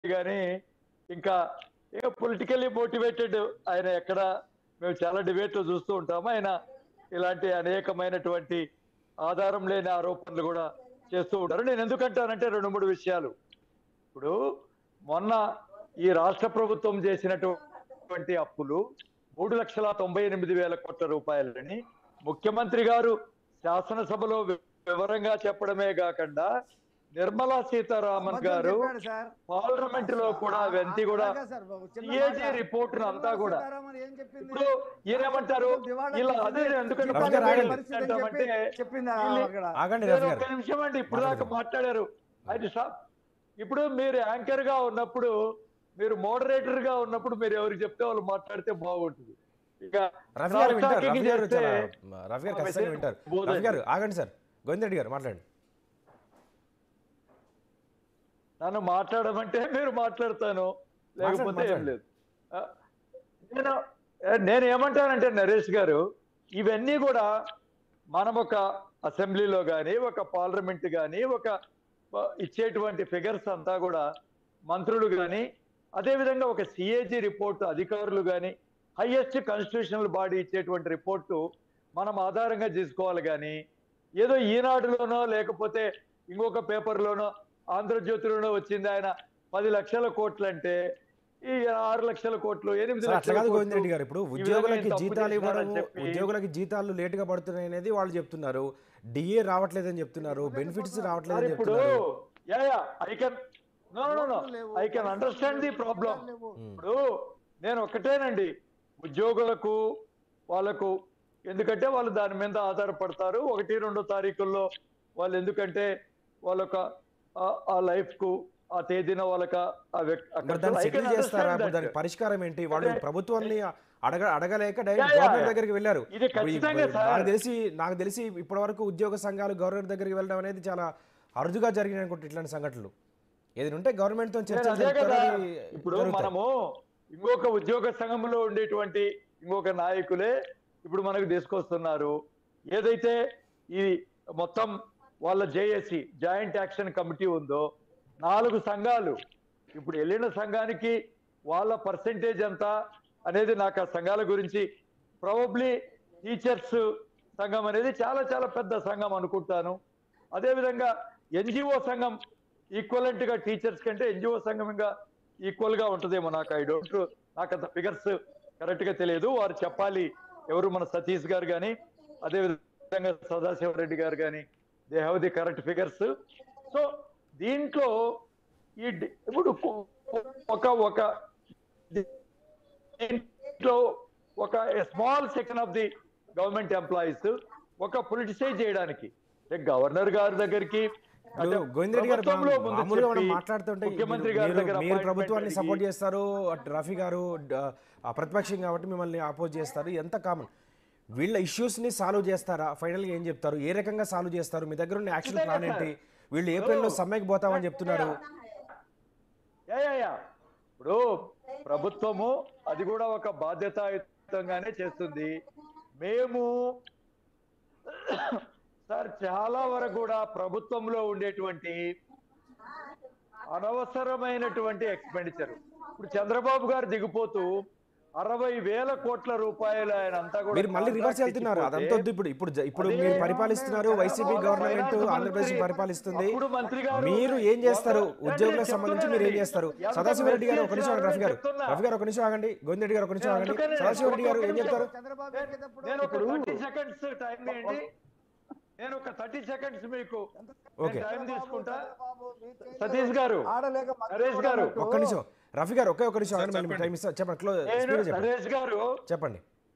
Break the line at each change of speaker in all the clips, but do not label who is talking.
కానీ ఇంకా ఇక పొలిటికల్లీ మోటివేటెడ్ ఆయన ఎక్కడ మేము చాలా డిబేట్లో చూస్తూ ఉంటాము ఆయన ఇలాంటి అనేకమైనటువంటి ఆధారం లేని ఆరోపణలు కూడా చేస్తూ ఉంటారు నేను ఎందుకంటానంటే రెండు మూడు విషయాలు ఇప్పుడు మొన్న ఈ రాష్ట్ర ప్రభుత్వం చేసినటువంటి అప్పులు మూడు లక్షల తొంభై ఎనిమిది వేల కోట్ల రూపాయలని ముఖ్యమంత్రి గారు శాసనసభలో వి- వివరంగా చెప్పడమే కాకుండా నిర్మలా సీతారామన్
అబద్ధం
గారు
చెప్పాడు సార్.
పార్లమెంట్ లో కూడా అవన్నీ కూడా
అలాగే సార్, ఒక చిన్న
సిఏజీ
మాట.
రిపోర్ట్ అంతా కూడా
సీతారామన్ ఏం చెప్పింది?
ఇప్పుడు ఈయనేమంటారు
దివాళా
ఇలా
తీసింది.
అదే ఎందుకంటే
రవి గారు ఆగండి.
పరిస్థితి అని చెప్పి
అంటే
చెప్పింది ఆ
వీళ్ళు-
అక్కడ.
ఆగండి
నేను
రవి
ఒక్క
గారు
నిమిషం అండి ఇప్పుడు దాకా మాట్లాడారు అది సా- ఇప్పుడు మీరు యాంకర్ గా ఉన్నప్పుడు మీరు మోడరేటర్ గా ఉన్నప్పుడు మీరు ఎవరికి చెప్తే వాళ్ళు మాట్లాడితే బాగుంటుంది ఇక
రవి గారు వింటారు
cross-talking
రవి గారు
చేస్తే
చాలా రవి గారు ఖచ్చితంగా వింటారు
బోధ
రవి గారు ఆగండి సార్ గోవిందరెడ్డి గారు మాట్లాడండి
నన్ను మాట్లాడమంటే మీరు మాట్లాడతాను లేకపోతే ఏం
మాట్లాడండి.
లేదు ఆ, నేను ఏ, నేను ఏమంటానంటే నరేష్ గారు ఇవన్నీ కూడా మనం ఒక అసెంబ్లీలో కానీ ఒక పార్లమెంట్ కానీ ఒక ఆ, ఇచ్చేటువంటి ఫిగర్స్ అంతా కూడా మంత్రులు కానీ అదేవిధంగా ఒక సిఏజీ రిపోర్టు అధికారులు కానీ హైయెస్ట్ కాన్స్టిట్యూషనల్ బాడీ ఇచ్చేటువంటి రిపోర్టు మనం ఆధారంగా తీసుకోవాలి కానీ ఏదో ఈనాడులోనో లేకపోతే ఇంకొక పేపర్లోనో ఆంధ్రజ్యోతిలోనో వచ్చింది ఆయన పది లక్షల కోట్లు అంటే ఈ ఆరు లక్షల కోట్లు ఎనిమిది
సార్ అట్లా
లక్షల
కాదు
కోట్లు
గోవిందరెడ్డి గారు ఇప్పుడు
ఈ విధంగా
ఉద్యోగులకి
తప్పు
జీతాలు ఇవ్వడం
చేశారని చెప్పి
ఉద్యోగులకి జీతాలు లేటుగా పడుతున్నాయి అనేది వాళ్ళు చెప్తున్నారు డిఏ రావట్లేదని చెప్తున్నారు బెనిఫిట్స్
మరి
రావట్లేదని
ఇప్పుడు
చెప్తున్నారు
yeah yeah I can no no no I can understand the problem ఇప్పుడు నేను ఒకటేనండి ఉద్యోగులకు వాళ్ళకు ఎందుకంటే వాళ్ళు దాని మీద ఆధారపడతారు ఒకటి రెండో తారీఖుల్లో వాళ్ళు ఎందుకంటే వాళ్ళొక ఆ- ఆ లైఫ్ కు ఆ తేదీన వాళ్ళక ఆ వ్యక్తి
మరి దాన్ని
I can
సెటిల్ చేస్తారా
understand
ఇప్పుడు
that.
దానికి పరిష్కారం ఏంటి వాళ్ళు
అంటే-
ప్రభుత్వాన్ని అడగ అడగలేక
yeah,
direct
yeah,
government
yeah.
దగ్గరికి వెళ్ళారు
ఇది
ఇప్పుడు ఈ-
ఖచ్చితంగా సార్.
నాకు తెలిసి నాకు తెలిసి ఇప్పటి వరకు ఉద్యోగ సంఘాలు గవర్నమెంట్ దగ్గరికి వెళ్ళడం అనేది చాలా అరుదుగా జరిగినాయి అనుకుంటే ఇట్లాంటి సంఘటనలు ఏదైనా ఉంటే గవర్నమెంట్ తో
నేను
చర్చలు
అదే
జరుపుతారు,
కదా
అది
ఇప్పుడు
జరుగుతాయి.
మనము ఇంకొక ఉద్యోగ సంఘంలో ఉండేటువంటి ఇంకొక నాయకులే ఇప్పుడు మనకు తీసుకొస్తున్నారు ఏదైతే ఈ మొత్తం వాళ్ళ జేఏసి జాయింట్ యాక్షన్ కమిటీ ఉందో నాలుగు సంఘాలు ఇప్పుడు వెళ్ళిన సంఘానికి వాళ్ళ పర్సంటేజ్ ఎంత అనేది నాకు ఆ సంఘాల గురించి ప్రాబబ్లీ టీచర్స్ సంఘం అనేది చాలా చాలా పెద్ద సంఘం అనుకుంటాను అదేవిధంగా ఎన్జిఓ సంఘం ఈక్వలెంట్ గా టీచర్స్ కంటే ఎన్జిఓ సంఘం ఇంకా ఈక్వల్ గా ఉంటుందేమో నాకు ఐ డోంట్ నాకు అంత ఫిగర్స్ కరెక్ట్ గా తెలియదు వారు చెప్పాలి ఎవరు మన సతీష్ గారు కానీ అదేవిధంగా సదాశివరెడ్డి గారు కానీ they have the correct figures so దీంట్లో ఈ డి- ఇప్పుడు ఒక ఒక దీంట్లో ఒక small section of the government employees ఒక పొలిటిసైజ్ చేయడానికి గవర్నర్ గారి దగ్గరికి
ఇప్పుడు గోవిందరెడ్డి గారు
ప్రభుత్వంలో
మనం
ముందు
మామూలుగా మనం
చెప్పి,
మాట్లాడుతుంటే
ముఖ్యమంత్రి
మీరు-
గారి
మీరు-
దగ్గర
మీరు
appointment
ప్రభుత్వాన్ని
అడిగి,
సపోర్ట్ చేస్తారు అటు రఫీ గారు డ- ఆ ప్రతిపక్షం కాబట్టి మిమ్మల్ని అపోజ్ చేస్తారు ఎంత కామన్ వీళ్ళ ఇష్యూస్ ని సాల్వ్ చేస్తారా ఫైనల్ గా ఏం చెప్తారు ఏ రకంగా సాల్వ్ చేస్తారు మీ దగ్గర ఉన్న యాక్షన్ ప్లాన్ ఏంటి వీళ్ళు ఏప్రిల్ లో సమ్మెకి పోతామని చెప్తున్నారు
యా, యా, యా. ఇప్పుడు ప్రభుత్వము అది కూడా ఒక బాధ్యతాయుతంగానే చేస్తుంది మేము సార్ చాలా వరకు కూడా ప్రభుత్వంలో ఉండేటువంటి అనవసరమైనటువంటి ఎక్స్పెండిచర్ ఇప్పుడు చంద్రబాబు గారు దిగిపోతూ అరవై వేల కోట్ల రూపాయలు ఆయన అంతా కూడా
మీరు మళ్ళీ రివర్స్
contract
వెళ్తున్నారు
ఇచ్చిపోతే,
అదంతా వద్దు ఇప్పుడు ఇప్పుడు జ- ఇప్పుడు
అదే
మీరు పరిపాలిస్తున్నారు వైసీపీ గవర్నమెంట్
ఫైనాన్స్
ఆంధ్రప్రదేశ్
మంత్రి,
పరిపాలిస్తుంది
అప్పుడు మంత్రి గారు
మీరు ఏం చేస్తారు
ఒక-
ఉద్యోగులకు
నేను
సంబంధించి మీరు ఏం
చెప్తున్నానండి.
చేస్తారు
ఎంత
సదాశివరెడ్డి గారు ఒక నిమిషం ఆగండి, రఫీ గారు
చెప్తున్నా.
రఫీ గారు ఒక నిమిషం ఆగండి గోవిందరెడ్డి గారు ఒక నిమిషం
నేను
ఆగండి
అందుకనే
సదాశివరెడ్డి గారు
ఒక
ఏం
నిమిషం.
చెప్తారు
చంద్రబాబు ఎక్కేటప్పుడు
నేను ఒక థర్టీ సెకండ్స్ టైం ఇవ్వండి నేను ఒక థర్టీ సెకండ్స్ మీకు
ఓకే.
నేను టైం తీసుకుంటా
చంద్రబాబు మీ చేతిలో
సతీష్ గారు
ఆడలేక మంత్రి
నరేష్
కూడా
గారు
ఉన్నట్టు
ఒక్క నిమిషం రఫీ గారు ఒకే ఒక నిమిషం ఆగండి మళ్ళీ మీకు టైం ఇస్తా చెప్పండి క్లోజ్
నేను
స్పీడ్ చెప్పండి
నరేష్ గారు
చెప్పండి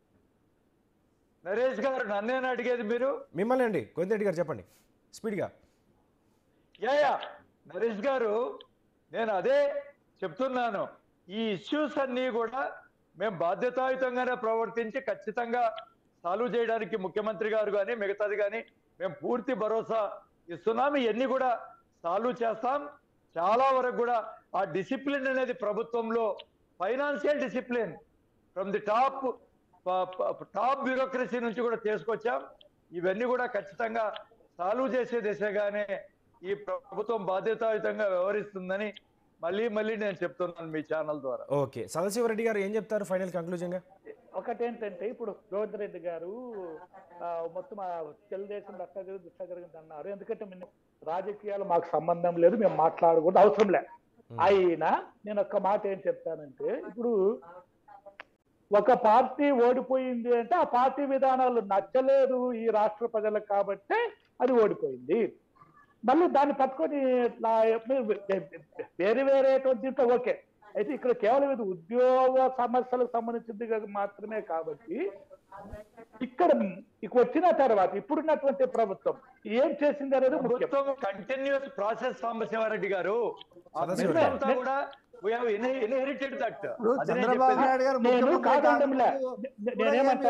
నరేష్ గారు నన్నేనా అడిగేది మీరు
మిమ్మల్ని అండి గోవిందరెడ్డి గారు చెప్పండి స్పీడ్గా
యా యా నరేష్ గారు నేను అదే చెప్తున్నాను ఈ ఇష్యూస్ అన్నీ కూడా మేము బాధ్యతాయుతంగానే ప్రవర్తించి ఖచ్చితంగా సాల్వ్ చేయడానికి ముఖ్యమంత్రి గారు కానీ మిగతాది కానీ మేము పూర్తి భరోసా ఇస్తున్నాం ఇవన్నీ కూడా సాల్వ్ చేస్తాం చాలా వరకు కూడా ఆ డిసిప్లిన్ అనేది ప్రభుత్వంలో financial discipline from the top top bureaucracy నుంచి కూడా తీసుకొచ్చాం ఇవన్నీ కూడా ఖచ్చితంగా సాల్వ్ చేసే దిశగానే ఈ ప్రభుత్వం బాధ్యతాయుతంగా వ్యవహరిస్తుందని మళ్ళీ మళ్ళీ నేను చెప్తున్నాను మీ ఛానల్ ద్వారా
ఓకే సదాశివరెడ్డి గారు ఏం చెప్తారు ఫైనల్ కంక్లూజన్గా
ఒకటేంటంటే ఇప్పుడు గోవింద్ రెడ్డి గారు ఆ, మొత్తం ఆ తెలుగుదేశం రక్త జరిగింది దిశ జరిగింది అన్నారు ఎందుకంటే మేము రాజకీయాలు మాకు సంబంధం లేదు మేము మాట్లాడకూడదు అవసరం లే అయినా నేను ఒక్క మాట ఏం చెప్తానంటే ఇప్పుడు ఒక పార్టీ ఓడిపోయింది అంటే ఆ పార్టీ విధానాలు నచ్చలేదు ఈ రాష్ట్ర ప్రజలకు కాబట్టి అది ఓడిపోయింది మళ్ళీ దాన్ని పట్టుకొని ఇట్లా మీరు వేరే వేరే దీంట్లో ఓకే అయితే ఇక్కడ కేవలం ఇది ఉద్యోగ సమస్యలకు సంబంధించింది కాదు మాత్రమే కాబట్టి ఇక్కడ ఇక వచ్చిన తర్వాత ఇప్పుడున్నటువంటి ప్రభుత్వం ఏం చేసింది అనేది ముఖ్యం
ప్రభుత్వం కంటిన్యూస్ ప్రాసెస్ సాంబశివారెడ్డి గారు ఆ
సదాశివ
మిగతా
గారు.
అంతా కూడా we have inhe- inherited that.
ఇప్పుడు
అది నేను
చంద్రబాబు
చెప్పేది.
నాయుడు గారు
నేను
ముఖ్యమంత్రి
కాదండంలే
కాకముందు
నేనేమంటా